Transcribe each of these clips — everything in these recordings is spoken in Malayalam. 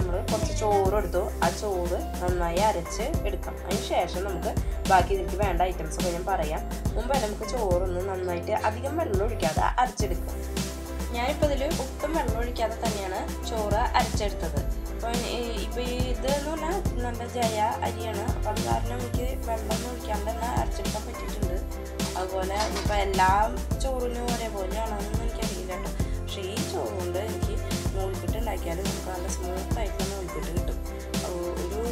നമ്മൾ കുറച്ച് ചോറ് എടുത്തു ആ ചോറ് നന്നായി അരച്ച് എടുക്കാം അതിന് ശേഷം നമുക്ക് ബാക്കി ഇതിലേക്ക് വേണ്ട ഐറ്റംസ് ഒക്കെ ഞാൻ പറയാം മുമ്പ് നമുക്ക് ചോറൊന്ന് നന്നായിട്ട് അധികം വെള്ളം ഒഴിക്കാതെ അരച്ചെടുക്കാം ഞാനിപ്പോൾ ഇതിൽ ഒട്ടും വെള്ളം ഒഴിക്കാതെ തന്നെയാണ് ചോറ് അരച്ചെടുത്തത് അപ്പോൾ ഇപ്പോൾ ഇത് എന്ന് പറഞ്ഞാൽ നല്ല ജയ അരിയാണ് അപ്പം അത് കാരണം എനിക്ക് വെള്ളം ഒഴിക്കാണ്ട് തന്നെ അരച്ചെടുക്കാൻ പറ്റിയിട്ടുണ്ട് അതുപോലെ ഇപ്പോൾ എല്ലാ ചോറിനും ഒരേപോലെയാണെന്നൊന്നും എനിക്കറിയില്ല കേട്ടോ പക്ഷേ ഈ ചോറ് കൊണ്ട് എനിക്ക് നൂൽപ്പിട്ട് ഉണ്ടാക്കിയാൽ നമുക്ക് നല്ല സ്മൂത്ത് ആയിട്ടുള്ള നൂൽപ്പിട്ട് കിട്ടും ഒരു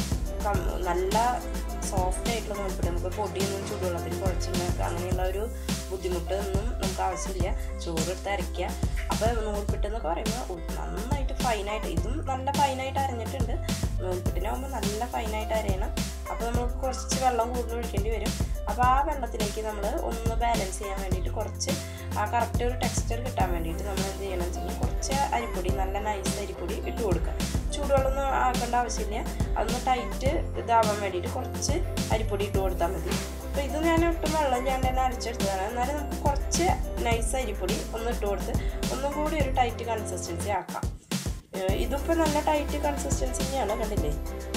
നല്ല സോഫ്റ്റ് ആയിട്ടുള്ള നൂൽപ്പിട്ട് നമുക്ക് പൊടിയൊന്നും ചൂടുവെള്ളത്തിൽ കുഴച്ചുണ്ടാക്കുക അങ്ങനെയുള്ള ഒരു ബുദ്ധിമുട്ട് ഒന്നും നമുക്ക് ആവശ്യമില്ല ചോറെടുത്ത് അരയ്ക്കുക അപ്പോൾ നൂൽപ്പിട്ട് എന്ന് പറയുമ്പോൾ നന്നായിട്ട് ഫൈനായിട്ട് ഇതും നല്ല ഫൈനായിട്ട് അരഞ്ഞിട്ടുണ്ട് നൂൽപ്പിട്ടിനാകുമ്പോൾ നല്ല ഫൈനായിട്ട് അരയണം അപ്പോൾ നമുക്ക് കുറച്ച് വെള്ളം കൂടുതൽ ഒഴിക്കേണ്ടി വരും അപ്പോൾ ആ വെള്ളത്തിലേക്ക് നമ്മൾ ഒന്ന് ബാലൻസ് ചെയ്യാൻ വേണ്ടിയിട്ട് കുറച്ച് ആ കറക്റ്റ് ഒരു ടെക്സ്ചർ കിട്ടാൻ വേണ്ടിയിട്ട് നമ്മൾ എന്ത് ചെയ്യണം വെച്ചാൽ കുറച്ച് അരിപ്പൊടി നല്ല നൈസ് അരിപ്പൊടി ഇട്ട് കൊടുക്കുക ചൂടുവെള്ളമൊന്നും ആക്കേണ്ട ആവശ്യമില്ല അതൊന്ന് ടൈറ്റ് ഇതാവാൻ വേണ്ടിയിട്ട് കുറച്ച് അരിപ്പൊടി ഇട്ട് കൊടുത്താൽ മതി അപ്പോൾ ഇത് ഞാൻ ഒട്ടും വെള്ളം ഞാൻ തന്നെ അരച്ചെടുത്തതാണ് എന്നാലും നമുക്ക് കുറച്ച് നൈസ് അരിപ്പൊടി ഒന്ന് ഇട്ട് കൊടുത്ത് ഒന്നും കൂടി ഒരു ടൈറ്റ് കൺസിസ്റ്റൻസി ആക്കാം ഇതിപ്പോൾ നല്ല ടൈറ്റ് കൺസിസ്റ്റൻസി തന്നെയാണ് കണ്ടില്ലേ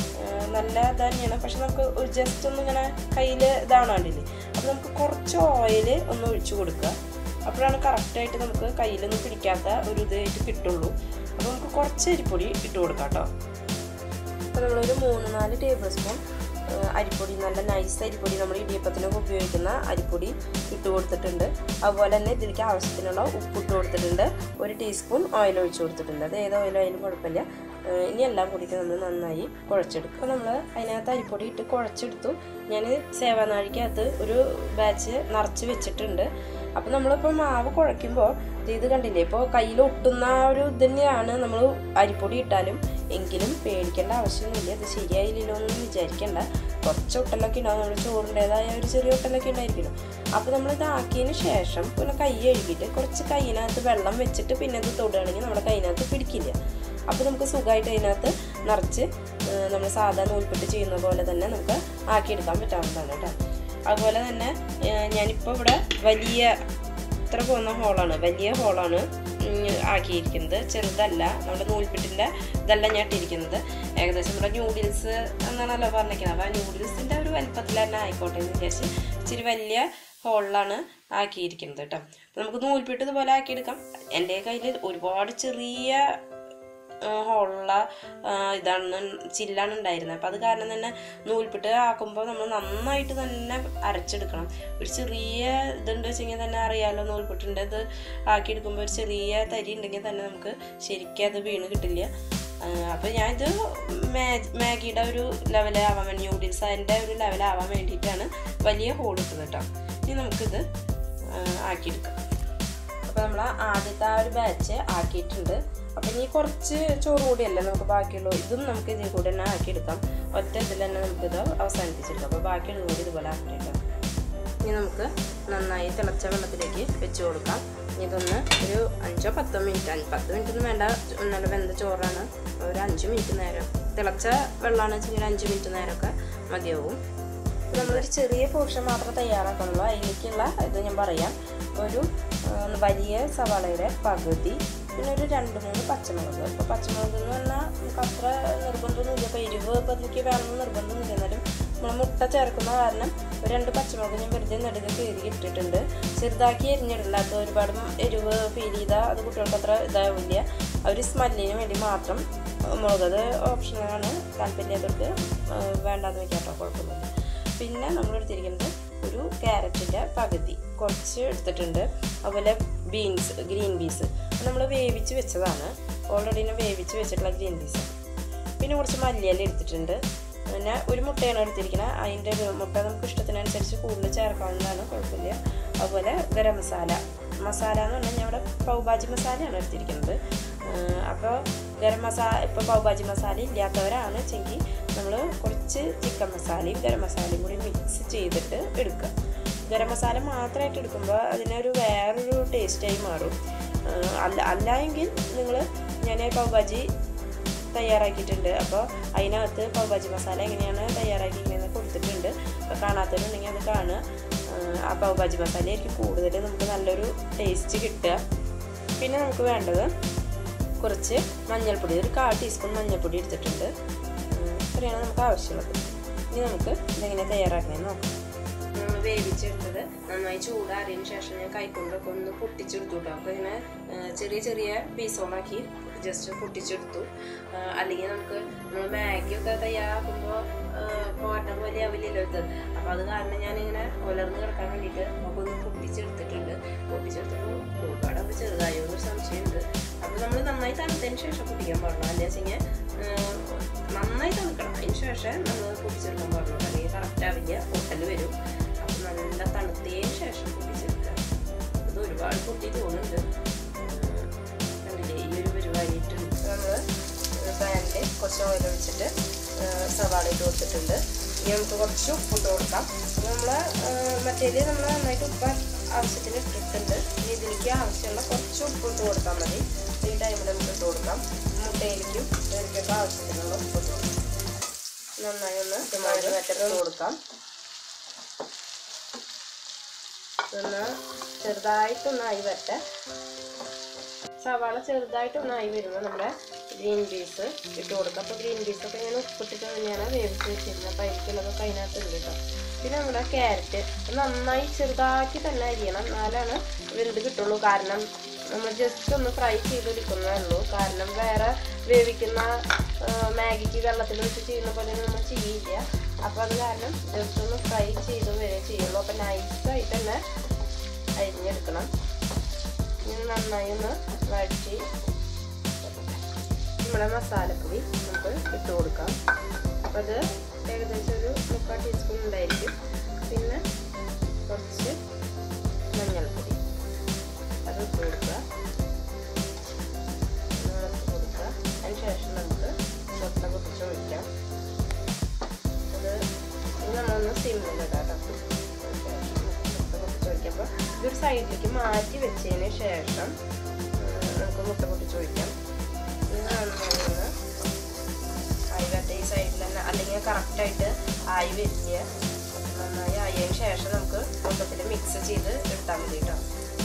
നല്ല ഇത് തന്നെയാണ് പക്ഷെ നമുക്ക് ഒരു ജസ്റ്റ് ഒന്ന് ഇങ്ങനെ കയ്യിൽ ഇതാണ് കണ്ടില്ലേ അപ്പോൾ നമുക്ക് കുറച്ച് ഓയിൽ ഒന്ന് ഒഴിച്ചു കൊടുക്കുക അപ്പോഴാണ് കറക്റ്റായിട്ട് നമുക്ക് കയ്യിലൊന്നും പിടിക്കാത്ത ഒരു ഇതായിട്ട് കിട്ടുള്ളൂ അപ്പോൾ നമുക്ക് കുറച്ച് അരിപ്പൊടി ഇട്ട് കൊടുക്കാം കേട്ടോ അപ്പോൾ നമ്മളൊരു മൂന്ന് നാല് ടേബിൾ സ്പൂൺ അരിപ്പൊടി നല്ല നൈസ് അരിപ്പൊടി നമ്മൾ ഇടിയപ്പത്തിനൊക്കെ ഉപയോഗിക്കുന്ന അരിപ്പൊടി ഇട്ട് കൊടുത്തിട്ടുണ്ട് അതുപോലെ തന്നെ ഇതിലേക്ക് ആവശ്യത്തിനുള്ള ഉപ്പ് ഇട്ട് കൊടുത്തിട്ടുണ്ട് ഒരു ടീസ്പൂൺ ഓയിൽ ഒഴിച്ച് കൊടുത്തിട്ടുണ്ട് അത് ഏത് ഓയിലായാലും കുഴപ്പമില്ല ഇനി എല്ലാം കൂടിയിട്ട് നമ്മൾ നന്നായി കുഴച്ചെടുക്കും അപ്പോൾ നമ്മൾ അതിനകത്ത് അരിപ്പൊടി ഇട്ട് കുഴച്ചെടുത്തു ഞാൻ സേവാനാഴിക്കകത്ത് ഒരു ബാച്ച് നിറച്ച് വെച്ചിട്ടുണ്ട് അപ്പോൾ നമ്മളിപ്പോൾ മാവ് കുഴയ്ക്കുമ്പോൾ ഇത് കണ്ടില്ലേ ഇപ്പോൾ കയ്യിൽ ഒട്ടുന്ന ആ ഒരു ഇത് തന്നെയാണ് നമ്മൾ അരിപ്പൊടി ഇട്ടാലും എങ്കിലും പേടിക്കേണ്ട ആവശ്യമൊന്നുമില്ല ഇത് ശരിയായില്ലല്ലോ എന്ന് വിചാരിക്കേണ്ട കുറച്ച് ഒട്ടലൊക്കെ ഉണ്ടാവും നമ്മുടെ ചോറിൻ്റെതായ ഒരു ചെറിയ ഒട്ടലൊക്കെ ഉണ്ടായിരിക്കുമല്ലോ അപ്പോൾ നമ്മൾ ഇതാക്കിയതിന് ശേഷം പിന്നെ കൈ കഴുകിയിട്ട് കുറച്ച് കൈയിനകത്ത് വെള്ളം വെച്ചിട്ട് പിന്നെ ഇത് തൊടുകയാണെങ്കിൽ നമ്മുടെ കൈയിനകത്ത് പിടിക്കില്ല അപ്പോൾ നമുക്ക് സുഖമായിട്ട് അതിനകത്ത് നിറച്ച് നമ്മൾ സാധാ നൂൽപ്പെട്ട് ചെയ്യുന്ന പോലെ തന്നെ നമുക്ക് ആക്കിയെടുക്കാൻ പറ്റാവുന്നതാണ് കേട്ടോ അതുപോലെ തന്നെ ഞാനിപ്പോൾ ഇവിടെ വലിയ ഇത്ര പോകുന്ന ഹോളാണ് വലിയ ഹോളാണ് ആക്കിയിരിക്കുന്നത് ചെറുതല്ല നമ്മുടെ നൂൽപ്പെട്ടിൻ്റെ ഇതല്ല ഞാൻ ഇട്ടിരിക്കുന്നത് ഏകദേശം നമ്മുടെ ന്യൂഡിൽസ് എന്നാണല്ലോ പറഞ്ഞിരിക്കുന്നത് അപ്പോൾ ആ ന്യൂഡിൽസിൻ്റെ ഒരു വലുപ്പത്തിൽ തന്നെ ആയിക്കോട്ടെ എന്ന് വിചാരിച്ച് ഇച്ചിരി വലിയ ഹോളിലാണ് ആക്കിയിരിക്കുന്നത് കേട്ടോ അപ്പോൾ നമുക്ക് നൂൽപ്പെട്ട് ഇതുപോലെ ആക്കിയെടുക്കാം എൻ്റെ കയ്യിൽ ഒരുപാട് ചെറിയ ഹോളുള്ള ഇതാണ് ചില്ലാണ് ഉണ്ടായിരുന്നത് അപ്പോൾ അത് കാരണം തന്നെ നൂൽപ്പെട്ട് ആക്കുമ്പോൾ നമ്മൾ നന്നായിട്ട് തന്നെ അരച്ചെടുക്കണം ഒരു ചെറിയ ഇതുണ്ട് വെച്ചെങ്കിൽ തന്നെ അറിയാമല്ലോ നൂൽപ്പെട്ടിൻ്റെ ഇത് ആക്കിയെടുക്കുമ്പോൾ ഒരു ചെറിയ തരി ഉണ്ടെങ്കിൽ തന്നെ നമുക്ക് ശരിക്കും അത് വീണ് കിട്ടില്ല അപ്പോൾ ഞാനിത് മാഗിയുടെ ഒരു ലെവലാവാൻ വേണ്ടി ന്യൂഡിൽസ് അതിൻ്റെ ഒരു ലെവലാവാൻ വേണ്ടിയിട്ടാണ് വലിയ ഹോൾ ഇട്ടത് കേട്ടോ ഇനി നമുക്കിത് ആക്കിയെടുക്കാം അപ്പോൾ നമ്മൾ ആദ്യത്തെ ആ ഒരു ബാച്ച് ആക്കിയിട്ടുണ്ട് അപ്പം ഇനി കുറച്ച് ചോറ് കൂടിയല്ലേ നമുക്ക് ബാക്കിയുള്ളൂ ഇതും നമുക്ക് ഇതിൽ കൂടെ തന്നെ ആക്കിയെടുക്കാം ഒറ്റ ഇതിൽ തന്നെ നമുക്കിത് അവസാനിപ്പിച്ചെടുക്കാം അപ്പോൾ ബാക്കിയുള്ളത് കൂടി ഇതുപോലെ ആക്കിയെടുക്കാം ഇനി നമുക്ക് നന്നായി തിളച്ച വെള്ളത്തിലേക്ക് വെച്ച് കൊടുക്കാം ഇതൊന്ന് ഒരു അഞ്ചോ പത്തോ മിനിറ്റ് അഞ്ച് പത്ത് മിനിറ്റ് ഒന്നും വേണ്ട നല്ല വെന്ത ചോറാണ് ഒരു അഞ്ച് മിനിറ്റ് നേരം തിളച്ച വെള്ളമാണ് വെച്ചെങ്കിൽ അഞ്ച് മിനിറ്റ് നേരമൊക്കെ മതിയാവും നമ്മളൊരു ചെറിയ പോർഷൻ മാത്രം തയ്യാറാക്കണുള്ളൂ അതിലേക്കുള്ള ഇത് ഞാൻ പറയാം ഒരു വലിയ സവാളയുടെ പകുതി പിന്നെ ഒരു രണ്ട് മൂന്ന് പച്ചമുളക് ഇപ്പോൾ പച്ചമുളക് എന്ന് പറഞ്ഞാൽ നമുക്ക് അത്ര നിർബന്ധമൊന്നുമില്ല ഇപ്പോൾ എരിവ് ഇപ്പോൾ അതിലേക്ക് വേണമെന്ന് നിർബന്ധമൊന്നുമില്ല എന്നാലും നമ്മൾ മുട്ട ചേർക്കുന്ന കാരണം ഒരു രണ്ട് പച്ചമുളക് ഞാൻ വെറുതെ നെടുക കീറി ഇട്ടിട്ടുണ്ട് ചെറുതാക്കി എരിഞ്ഞിടില്ല അത് ഒരുപാട് എരിവ് ഫീൽ ചെയ്താൽ അത് കുട്ടികൾക്ക് അത്ര ഇതാവില്ല അവർ സ്മെല്ലിന് വേണ്ടി മാത്രം മുളക് അത് ഓപ്ഷനാണ് താല്പര്യത്തോട്ട് വേണ്ടാന്ന് വെക്കാട്ടോ കുഴപ്പമൊന്നുമില്ല പിന്നെ നമ്മൾ എടുത്തിരിക്കുന്നത് ഒരു ക്യാരറ്റിൻ്റെ പകുതി കുറച്ച് എടുത്തിട്ടുണ്ട് അതുപോലെ ബീൻസ് ഗ്രീൻ പീസ് നമ്മൾ വേവിച്ച് വെച്ചതാണ് ഓൾറെഡി ഞാൻ വേവിച്ച് വെച്ചിട്ടുള്ള ഗ്രീൻ പീസ് പിന്നെ കുറച്ച് മല്ലിയില എടുത്തിട്ടുണ്ട് പിന്നെ ഒരു മുട്ടയാണ് എടുത്തിരിക്കുന്നത് അതിൻ്റെ മുട്ട നമുക്ക് ഇഷ്ടത്തിനനുസരിച്ച് കൂടുതൽ ചേർക്കാവുന്നതാണ് കുഴപ്പമില്ല അതുപോലെ ഗരം മസാല മസാല എന്ന് പറഞ്ഞാൽ ഞാൻ ഇവിടെ പൗഭാജി മസാലയാണ് എടുത്തിരിക്കുന്നത് അപ്പോൾ ഗരം മസാല ഇപ്പോൾ പൗഭാജി മസാല ഇല്ലാത്തവരാണ് വെച്ചെങ്കിൽ നമ്മൾ കുറച്ച് ചിക്കൻ മസാലയും ഗരം മസാലയും കൂടി മിക്സ് ചെയ്തിട്ട് എടുക്കുക ഗരം മസാല മാത്രമായിട്ട് എടുക്കുമ്പോൾ അതിനൊരു വേറൊരു ടേസ്റ്റായി മാറും അല്ല അല്ല എങ്കിൽ നിങ്ങൾ ഞാൻ പൗഭാജി തയ്യാറാക്കിയിട്ടുണ്ട് അപ്പോൾ അതിനകത്ത് പൗഭാജി മസാല എങ്ങനെയാണ് തയ്യാറാക്കിയിരിക്കുന്നത് കൊടുത്തിട്ടുണ്ട് അപ്പോൾ കാണാത്തവരുണ്ടെങ്കിൽ അത് കാണുക ആ പൗഭാജി മസാല ആയിരിക്കും കൂടുതൽ നമുക്ക് നല്ലൊരു ടേസ്റ്റ് കിട്ടുക പിന്നെ നമുക്ക് വേണ്ടത് കുറച്ച് മഞ്ഞൾപ്പൊടി ഒരു കാൽ ടീസ്പൂൺ മഞ്ഞൾപ്പൊടി എടുത്തിട്ടുണ്ട് ഉം, ഇത്രയാണ് നമുക്ക് ആവശ്യമുള്ളത് ഇനി നമുക്ക് ഇതെങ്ങനെ തയ്യാറാക്കണമെന്ന് നോക്കാം നമ്മൾ വേവിച്ചെടുത്തത് നന്നായി ചൂടാറിയതിന് ശേഷം ഞാൻ കൈക്കൊണ്ടൊക്കെ ഒന്ന് പൊട്ടിച്ചെടുത്തു കേട്ടോ അപ്പോൾ ഇങ്ങനെ ആ, ചെറിയ ചെറിയ പീസോളാക്കി ജസ്റ്റ് പൊട്ടിച്ചെടുത്തു ആ, അല്ലെങ്കിൽ നമുക്ക് നമ്മൾ മാഗിയൊക്കെ തയ്യാറാക്കുമ്പോൾ പോട്ട പോലെ ആവില്ലല്ലോ ഇത് അപ്പോൾ അത് കാരണം ഞാനിങ്ങനെ ഉലർന്ന് കിടക്കാൻ വേണ്ടിയിട്ട് നമുക്ക് ഒന്ന് പൊട്ടിച്ചെടുത്തിട്ടുണ്ട് പൊട്ടിച്ചെടുത്തപ്പോൾ ഒരുപാട് അപ്പോൾ ചെറുതായോ എന്നൊരു സംശയമുണ്ട് അപ്പോൾ നമ്മൾ നന്നായി തണുത്തതിന് ശേഷം പൊട്ടിക്കാൻ പാടില്ല അല്ലെ വെച്ചാൽ നന്നായി തണുക്കണം അതിന് ശേഷം നമ്മൾ പൊട്ടിച്ചെടുക്കാൻ പാടുള്ളൂ അല്ലെങ്കിൽ കറക്റ്റ് ആവില്ല പൊട്ടൽ വരും അപ്പോൾ നല്ല തണുത്തതിന് ശേഷം പൊട്ടിച്ചെടുക്കുക ഇത് ഒരുപാട് പൊട്ടി തോന്നുന്നുണ്ട് ഉം, കണ്ടില്ലേ ഈ ഒരു പരിപാടിയിട്ടുണ്ട് നമ്മൾ പാനിൽ കുറച്ച് ഓയിൽ ഒഴിച്ചിട്ട് സവാള ഇട്ട് കൊടുത്തിട്ടുണ്ട് ഇനി നമുക്ക് കുറച്ച് ഉപ്പിട്ട് കൊടുക്കാം നമ്മൾ മറ്റേത് നമ്മൾ നന്നായിട്ട് ഉപ്പ് ആവശ്യത്തിന് ഇട്ടിട്ടുണ്ട് ഇനി ഇതിലേക്ക് ആവശ്യമുള്ള കുറച്ച് ഉപ്പ് ഇട്ട് കൊടുത്താൽ മതി ഈ ടൈമിൽ നമുക്ക് ഇട്ട് കൊടുക്കാം മുട്ടയിലേക്കും ഇതിലേക്കൊക്കെ ആവശ്യത്തിനുള്ള ഉപ്പ് ഇട്ട് കൊടുക്കാം നന്നായി ഒന്ന് ടൊമാറ്റോ ഇട്ട് കൊടുക്കാം ഒന്ന് ചെറുതായിട്ടൊന്നായി വരട്ടെ സവാള ചെറുതായിട്ടൊന്നായി വരുമ്പോൾ നമ്മുടെ ഗ്രീൻ പീസ് ഇട്ട് കൊടുക്കുക അപ്പോൾ ഗ്രീൻ പീസൊക്കെ ഞാൻ ഉപ്പിട്ടിട്ട് തന്നെയാണ് വേവിച്ച് വെച്ചിരുന്നത് അപ്പോൾ അതിലേക്കുള്ളതൊക്കെ അതിനകത്തുണ്ട് കേട്ടോ പിന്നെ നമ്മുടെ ക്യാരറ്റ് നന്നായി ചെറുതാക്കി തന്നെ അരിയണം എന്നാലാണ് വെന്ത് കിട്ടുള്ളൂ കാരണം നമ്മൾ ജസ്റ്റ് ഒന്ന് ഫ്രൈ ചെയ്തെടുക്കുന്നേ ഉള്ളൂ കാരണം വേറെ വേവിക്കുന്ന ആ, മാഗിക്ക് വെള്ളത്തിൽ വെച്ച് ചെയ്യുന്ന പോലെ നമ്മൾ ചെയ്യില്ല അപ്പോൾ അത് കാരണം ജസ്റ്റ് ഒന്ന് ഫ്രൈ ചെയ്ത് വരെ ചെയ്യുള്ളൂ അപ്പോൾ നൈസായിട്ട് തന്നെ അരിഞ്ഞെടുക്കണം ഇനി നന്നായി ഒന്ന് വഴറ്റി നമ്മുടെ മസാലപ്പൊടി നമുക്ക് ഇട്ട് കൊടുക്കാം അപ്പോൾ അത് ഏകദേശം ഒരു മുക്കാൽ ടീസ്പൂൺ ഉണ്ടായിരിക്കും പിന്നെ കുറച്ച് മഞ്ഞൾപ്പൊടി അത് ഇട്ട് കൊടുക്കുക ഒന്ന് ഇളക്കി കൊടുക്കുക അതിന് ശേഷം നമുക്ക് മുട്ട പൊട്ടിച്ച് ഒഴിക്കാം അത് ഇനി നമ്മളൊന്ന് സിമ്മിലിടാം കേട്ടോ മുട്ട പൊട്ടിച്ച് ഒഴിക്കുമ്പോൾ ഇതൊരു സൈഡിലേക്ക് മാറ്റി വെച്ചതിന് ശേഷം ആ, നമുക്ക് മുട്ട പൊട്ടിച്ച് ഒഴിക്കാം ഇത് നന്നായി ഒന്ന് ആയി വരട്ടെ ഈ സൈഡിൽ തന്നെ അല്ലെങ്കിൽ കറക്റ്റായിട്ട് ആയി വരില്ല നന്നായി ആയതിന് ശേഷം നമുക്ക് മൊത്തത്തിൽ മിക്സ് ചെയ്ത് എടുത്താൽ മതി കേട്ടോ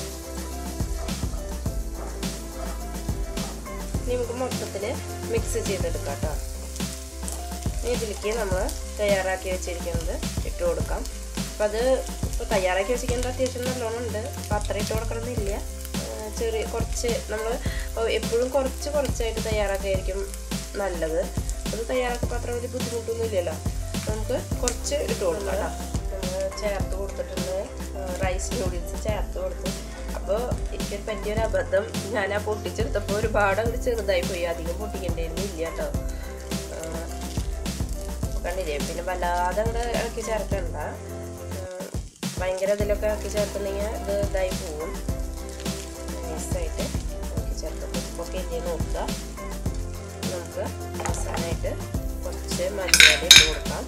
ഇനി നമുക്ക് മൊത്തത്തിൽ മിക്സ് ചെയ്തെടുക്കാം കേട്ടോ ഇനി ഇതിലേക്ക് നമ്മൾ തയ്യാറാക്കി വെച്ചിരിക്കുന്നത് ഇട്ട് കൊടുക്കാം അപ്പം അത് ഇപ്പോൾ തയ്യാറാക്കി വെച്ചിരിക്കുന്നത് അത്യാവശ്യം നല്ലോണം ഉണ്ട് അപ്പം അത്ര ഇട്ട് കൊടുക്കണമെന്നില്ല ആ, ചെറിയ കുറച്ച് നമ്മൾ എപ്പോഴും കുറച്ച് കുറച്ചായിട്ട് തയ്യാറാക്കിയായിരിക്കും നല്ലത് അത് തയ്യാറാക്കുമ്പോൾ അത്ര വലിയ ബുദ്ധിമുട്ടൊന്നും ഇല്ലല്ലോ നമുക്ക് കുറച്ച് ഇട്ട് കൊടുക്കാം കേട്ടോ നമ്മൾ ചേർത്ത് കൊടുത്തിട്ടുണ്ട് റൈസ് നൂഡിൽസ് ചേർത്ത് കൊടുത്തു അപ്പോൾ എനിക്ക് പറ്റിയൊരു അബദ്ധം ഞാൻ ആ പൊട്ടിച്ചെടുത്തപ്പോൾ ഒരുപാട് അങ്ങോട്ട് ചെറുതായി പോയി അധികം പൊട്ടിക്കേണ്ടിയിരുന്നില്ല കേട്ടോ ആ, കണ്ടില്ലേ പിന്നെ വല്ലാതെ അങ്ങോട്ട് ഇളക്കി ചേർക്കണ്ട ഉം, ഭയങ്കര ഇതിലൊക്കെ ഇളക്കി ചേർക്കുന്നെങ്കിൽ ഇത് ഇതായി പോവും നൈസായിട്ട് ഇളക്കി ചേർത്ത് ഉപ്പൊക്കെ ഇല്ലേ നോക്കുക നമുക്ക് അവസാനമായിട്ട് കുറച്ച് മല്ലിയില ഇട്ട് കൊടുക്കാം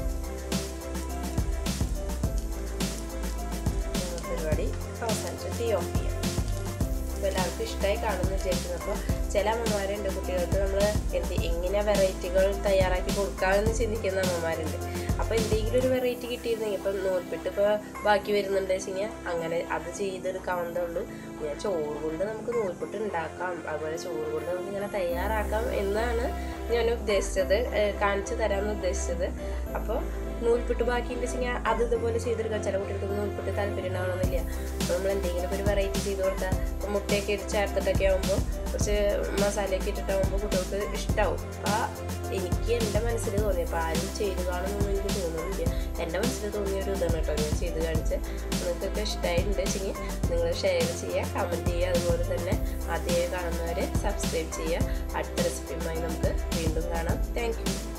ഉം, പരിപാടി അവസാനിച്ച് തീ ഓഫ് ചെയ്യാം അപ്പോൾ എല്ലാവർക്കും ഇഷ്ടമായി കാണുമെന്ന് വിചാരിക്കുന്നു അപ്പോൾ ചില അമ്മമാരുണ്ട് കുട്ടികൾക്ക് നമ്മൾ എന്ത് എങ്ങനെ വെറൈറ്റികൾ തയ്യാറാക്കി കൊടുക്കാമെന്ന് ചിന്തിക്കുന്ന അമ്മമാരുണ്ട് അപ്പോൾ എന്തെങ്കിലും ഒരു വെറൈറ്റി കിട്ടിയിരുന്നെങ്കിൽ ഇപ്പം നൂൽപ്പെട്ട് ഇപ്പോൾ ബാക്കി വരുന്നുണ്ട് വെച്ചെങ്കിൽ അങ്ങനെ അത് ചെയ്തെടുക്കാവുന്നതേ ഉള്ളൂ ഞാൻ ചോറ് കൊണ്ട് നമുക്ക് നൂൽപ്പെട്ട് ഉണ്ടാക്കാം അതുപോലെ ചോറ് കൊണ്ട് നമുക്ക് ഇങ്ങനെ തയ്യാറാക്കാം എന്നാണ് ഞാൻ ഉദ്ദേശിച്ചത് ഏഹ് കാണിച്ചു തരാമെന്ന് ഉദ്ദേശിച്ചത് അപ്പോൾ നൂൽപുട്ട് ബാക്കിയുണ്ട് വെച്ചെങ്കിൽ അത് ഇതുപോലെ ചെയ്തെടുക്കാം ചില കുട്ടികൾക്ക് നൂൽപുട്ട് താല്പര്യം ഉണ്ടാവണമെന്നില്ല അപ്പോൾ നമ്മൾ എന്തെങ്കിലും ഒരു വെറൈറ്റി ചെയ്ത് കൊടുത്താൽ ഇപ്പോൾ മുട്ടയൊക്കെ ഇട്ട് ചേർത്തിട്ടൊക്കെ ആകുമ്പോൾ കുറച്ച് മസാലയൊക്കെ ഇട്ടിട്ടാകുമ്പോൾ കുട്ടികൾക്ക് ഇഷ്ടമാവും ആ എനിക്ക് എൻ്റെ മനസ്സിൽ തോന്നി അപ്പോൾ ആരും ചെയ്ത് കാണുമെന്നൊന്നും എനിക്ക് തോന്നുന്നില്ല എൻ്റെ മനസ്സിൽ തോന്നിയ ഒരു ഇതാണ് കേട്ടോ ഞാൻ ചെയ്ത് കാണിച്ച് നിങ്ങൾക്കൊക്കെ ഇഷ്ടമായിട്ടുണ്ട് വെച്ചെങ്കിൽ നിങ്ങൾ ഷെയർ ചെയ്യുക കമൻറ്റ് ചെയ്യുക അതുപോലെ തന്നെ ആദ്യമായി കാണുന്നവർ സബ്സ്ക്രൈബ് ചെയ്യുക അടുത്ത റെസിപ്പിയുമായി നമുക്ക് വീണ്ടും കാണാം താങ്ക് യു